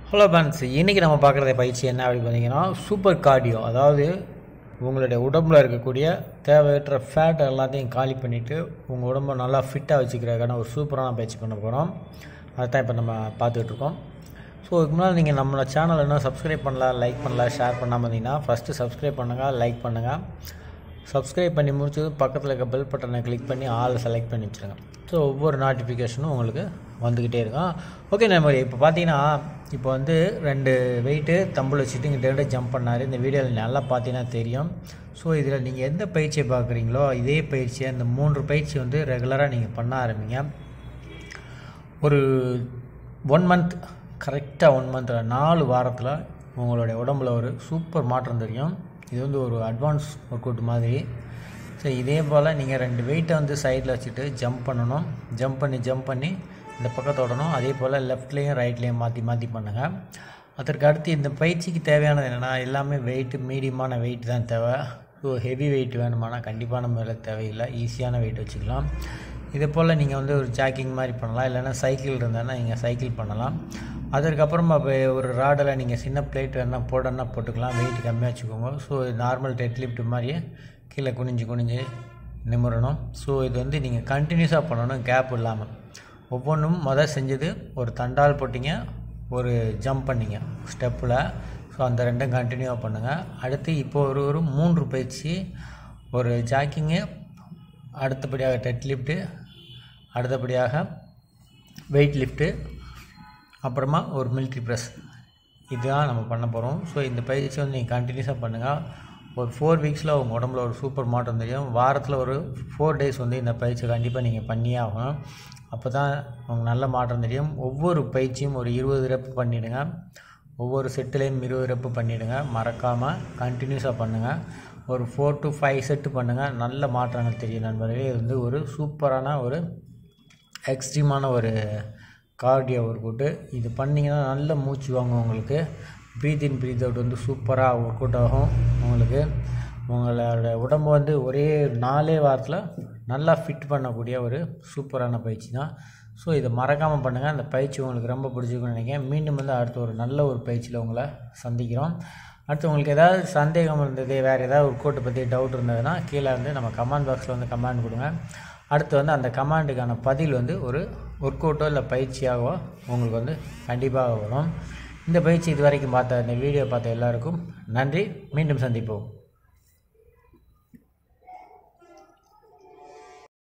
hello பேன்ஸ் இன்றைக்கி நம்ம பார்க்குறத பயிற்சி என்ன அப்படி பார்த்தீங்கன்னா சூப்பர் கார்டியோ அதாவது உங்களுடைய உடம்புல இருக்கக்கூடிய தேவையற்ற ஃபேட் எல்லாத்தையும் காலி பண்ணிவிட்டு உங்கள் உடம்பை நல்லா ஃபிட்டாக வச்சுக்கிறதுக்கான ஒரு சூப்பரான பயிற்சி பண்ண போகிறோம் அதுதான் இப்போ நம்ம பார்த்துக்கிட்டு இருக்கோம் ஸோ இதுக்கு முன்னால் நீங்கள் நம்மளோட சேனல் என்ன சப்ஸ்கிரைப் பண்ணலாம் லைக் பண்ணலாம் ஷேர் பண்ணாமல் இருந்தீங்கன்னா ஃபஸ்ட்டு சப்ஸ்கிரைப் பண்ணுங்கள் லைக் பண்ணுங்கள் சப்ஸ்கிரைப் பண்ணி முடிச்சது பக்கத்தில் இருக்க பெல் பட்டனை கிளிக் பண்ணி ஆள் செலக்ட் பண்ணி வச்சுருங்க ஸோ ஒவ்வொரு நோட்டிஃபிகேஷனும் உங்களுக்கு வந்துக்கிட்டே இருக்கும் ஓகே நம்ம இப்போ பார்த்தீங்கன்னா இப்போ வந்து ரெண்டு வெயிட்டு தம்பில் வச்சுட்டு இங்கே ரெண்டு ஜம்ப் பண்ணார் இந்த வீடியோவில் நல்லா பார்த்தீங்கன்னா தெரியும் ஸோ இதில் நீங்கள் எந்த பயிற்சியை பார்க்குறீங்களோ இதே பயிற்சியை இந்த மூன்று பயிற்சி வந்து ரெகுலராக நீங்கள் பண்ண ஆரம்பிங்க ஒரு ஒன் மந்த் கரெக்டாக ஒன் மந்தில் நாலு வாரத்தில் உங்களுடைய உடம்புல ஒரு சூப்பர் மாற்றம் தெரியும் இது வந்து ஒரு அட்வான்ஸ் ஒர்க் அவுட் மாதிரி ஸோ இதே போல் நீங்கள் ரெண்டு வெயிட்டை வந்து சைடில் வச்சுட்டு ஜம்ப் பண்ணணும் ஜம்ப் பண்ணி ஜம்ப் பண்ணி இந்த பக்கத்தை தொடணும் அதே போல் லெஃப்ட்லேயும் ரைட்லேயும் மாற்றி மாற்றி பண்ணுங்கள் அதற்கு அடுத்து இந்த பயிற்சிக்கு தேவையானது என்னென்னா எல்லாமே வெயிட்டு மீடியமான வெயிட் தான் தேவை ஸோ ஹெவி வெயிட் வேணுமானா கண்டிப்பான முறையில் தேவையில்லை ஈஸியான வெயிட் வச்சுக்கலாம் இதே போல் நீங்கள் வந்து ஒரு ஜாக்கிங் மாதிரி பண்ணலாம் இல்லைன்னா சைக்கிள் இருந்தாங்கன்னா நீங்கள் சைக்கிள் பண்ணலாம் அதற்கப்புறமா இப்போ ஒரு ராடில் நீங்கள் சின்ன பிளேட் வேணால் போடணுன்னா போட்டுக்கலாம் வெயிட் கம்மியாக வச்சுக்கோங்க ஸோ நார்மல் டெட் லிஃப்ட் மாதிரியே கீழே குனிஞ்சு குனிஞ்சு நிமிரணும் ஸோ இது வந்து நீங்கள் கண்டினியூஸாக பண்ணணும் கேப் இல்லாமல் ஒவ்வொன்றும் மொதல் செஞ்சது ஒரு தண்டால் போட்டிங்க ஒரு ஜம்ப் பண்ணிங்க ஸ்டெப்பில் ஸோ அந்த ரெண்டும் கண்டினியூவாக பண்ணுங்கள் அடுத்து இப்போ ஒரு ஒரு மூன்று பயிற்சி ஒரு ஜாக்கிங்கு அடுத்தபடியாக டெட் லிஃப்ட்டு அடுத்தபடியாக வெயிட் லிஃப்ட்டு அப்புறமா ஒரு மிலிட்ரி ப்ரெஸ் இதுதான் நம்ம பண்ண போகிறோம் ஸோ இந்த பயிற்சி வந்து நீங்கள் கண்டினியூஸாக பண்ணுங்கள் ஒரு ஃபோர் வீக்ஸில் உங்கள் உடம்புல ஒரு சூப்பர் மாற்றம் தெரியும் வாரத்தில் ஒரு ஃபோர் டேஸ் வந்து இந்த பயிற்சியை கண்டிப்பாக நீங்கள் பண்ணியே ஆகணும் அப்போ தான் உங்களுக்கு நல்ல மாற்றம் தெரியும் ஒவ்வொரு பயிற்சியும் ஒரு இருபது ரெப்பு பண்ணிவிடுங்க ஒவ்வொரு செட்டுலேயும் இருபது ரெப்பு பண்ணிவிடுங்க மறக்காமல் கண்டினியூஸாக பண்ணுங்கள் ஒரு ஃபோர் டு ஃபைவ் செட்டு பண்ணுங்கள் நல்ல மாற்றங்கள் தெரியும் நண்பர்களே இது வந்து ஒரு சூப்பரான ஒரு எக்ஸ்ட்ரீமான ஒரு கார்டியோ ஒர்க் அவுட்டு இது பண்ணிங்கன்னா நல்ல மூச்சு வாங்கும் உங்களுக்கு ப்ரீத் இன் ப்ரீத் அவுட் வந்து சூப்பராக ஒர்க் அவுட் ஆகும் உங்களுக்கு உங்களோட உடம்பு வந்து ஒரே நாலே வாரத்தில் நல்லா ஃபிட் பண்ணக்கூடிய ஒரு சூப்பரான பயிற்சி தான் ஸோ இதை மறக்காமல் பண்ணுங்கள் அந்த பயிற்சி உங்களுக்கு ரொம்ப பிடிச்சிருக்குன்னு நினைக்கிறேன் மீண்டும் வந்து அடுத்த ஒரு நல்ல ஒரு பயிற்சியில் உங்களை சந்திக்கிறோம் அடுத்து உங்களுக்கு ஏதாவது சந்தேகம் இருந்தது வேறு ஏதாவது ஒர்க் அவுட்டை பற்றி டவுட் இருந்ததுன்னா கீழே வந்து நம்ம கமெண்ட் பாக்ஸில் வந்து கமெண்ட் கொடுங்க அடுத்து வந்து அந்த கமாண்டுக்கான பதில் வந்து ஒரு ஒர்க் அவுட்டோ இல்லை பயிற்சியாகவோ உங்களுக்கு வந்து கண்டிப்பாக வரும் இந்த பயிற்சி இது வரைக்கும் பார்த்த இந்த வீடியோ பார்த்த எல்லாருக்கும் நன்றி மீண்டும் சந்திப்போம்